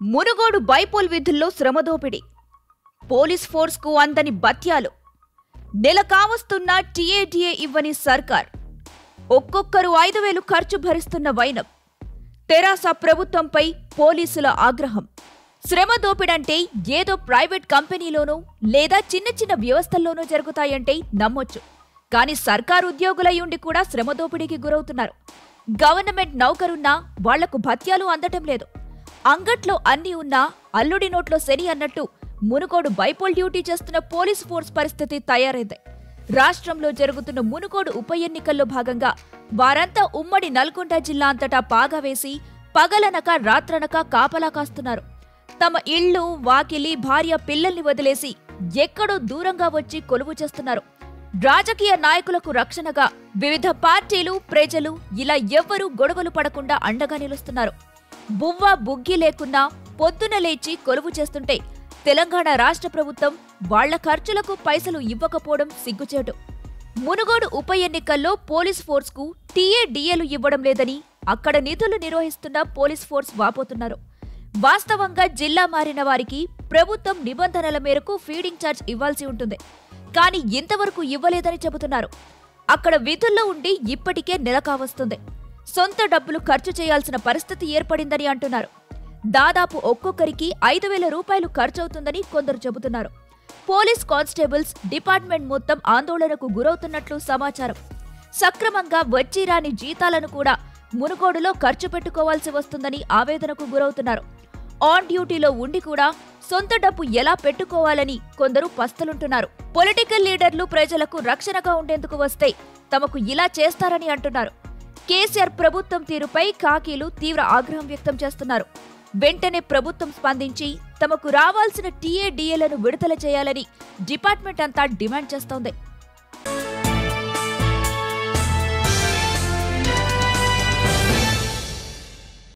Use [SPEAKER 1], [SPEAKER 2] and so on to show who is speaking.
[SPEAKER 1] Munugode bypoll విధుల్లో శ్రమదోపిడి police ఫోర్స్కు అందని బత్యాలు నెల కావస్తున్న టీఏటీఏ ఇవ్వని సర్కార్ ఒక్కొక్కరు ఐదు వేలు ఖర్చు భరిస్తున్న వైనం తెరాస ప్రభుత్వంపై పోలీసుల ఆగ్రహం శ్రమ దోపిడంటే ఏదో ప్రైవేట్ కంపెనీలోనో లేదా చిన్న చిన్న వ్యవస్థల్లోనో జరుగుతాయంటే నమ్మొచ్చు కానీ సర్కారు ఉద్యోగులయ్యుండి కూడా శ్రమ దోపిడీకి గురవుతున్నారు గవర్నమెంట్ నౌకరున్నా వాళ్లకు భత్యాలు అందటం లేదు అంగట్లో అన్ని ఉన్నా అల్లుడి నోట్లో శని అన్నట్టు మునుగోడు బైపోల్ డ్యూటీ చేస్తున్న పోలీస్ ఫోర్స్ పరిస్థితి తయారైంది రాష్ట్రంలో జరుగుతున్న మునుగోడు ఉప ఎన్నికల్లో భాగంగా వారంతా ఉమ్మడి నల్గొండ జిల్లా అంతటా పాగా వేసి పగలనక రాత్రనక కాపలా కాస్తున్నారు తమ ఇళ్ళు వాకిలి భార్య పిల్లల్ని వదిలేసి ఎక్కడో దూరంగా వచ్చి కొలువు చేస్తున్నారు రాజకీయ నాయకులకు రక్షణగా వివిధ పార్టీలు ప్రజలు ఇలా ఎవ్వరూ గొడవలు పడకుండా అండగా నిలుస్తున్నారు బువ్వ బుగ్గి లేకున్నా పొద్దున లేచి కొలువు చేస్తుంటే తెలంగాణ రాష్ట్ర ప్రభుత్వం వాళ్ల ఖర్చులకు పైసలు ఇవ్వకపోవడం సిగ్గుచేటు మునుగోడు ఉప ఎన్నికల్లో పోలీస్ ఫోర్స్కు టీఏడీఏలు ఇవ్వడం లేదని అక్కడ నిధులు నిర్వహిస్తున్న పోలీస్ ఫోర్స్ వాపోతున్నారు వాస్తవంగా జిల్లా మారిన వారికి ప్రభుత్వం నిబంధనల మేరకు ఫీడింగ్ ఛార్జ్ ఇవ్వాల్సి ఉంటుంది కానీ ఇంతవరకు ఇవ్వలేదని చెబుతున్నారు అక్కడ విధుల్లో ఉండి ఇప్పటికే నెల కావస్తుంది సొంత డబ్బులు ఖర్చు చేయాల్సిన పరిస్థితి ఏర్పడిందని అంటున్నారు దాదాపు ఒక్కొక్కరికి ఐదు వేల రూపాయలు ఖర్చవుతుందని కొందరు చెబుతున్నారు పోలీస్ కానిస్టేబుల్స్ డిపార్ట్మెంట్ మొత్తం ఆందోళనకు గురవుతున్నట్లు సమాచారం సక్రమంగా వచ్చి రాని జీతాలను కూడా మునుగోడులో ఖర్చు పెట్టుకోవాల్సి వస్తుందని ఆవేదనకు గురవుతున్నారు ఆన్ డ్యూటీలో ఉండి కూడా సొంత డబ్బు ఎలా పెట్టుకోవాలని కొందరు పస్తులుంటున్నారు పొలిటికల్ లీడర్లు ప్రజలకు రక్షణగా ఉండేందుకు వస్తే తమకు ఇలా చేస్తారని అంటున్నారు కేసీఆర్ ప్రభుత్వం తీరుపై కాకీలు తీవ్ర ఆగ్రహం వ్యక్తం చేస్తున్నారు వెంటనే ప్రభుత్వం స్పందించి తమకు రావాల్సిన టీఏడీఏలను విడుదల చేయాలని డిపార్ట్మెంట్ అంతా డిమాండ్ చేస్తోంది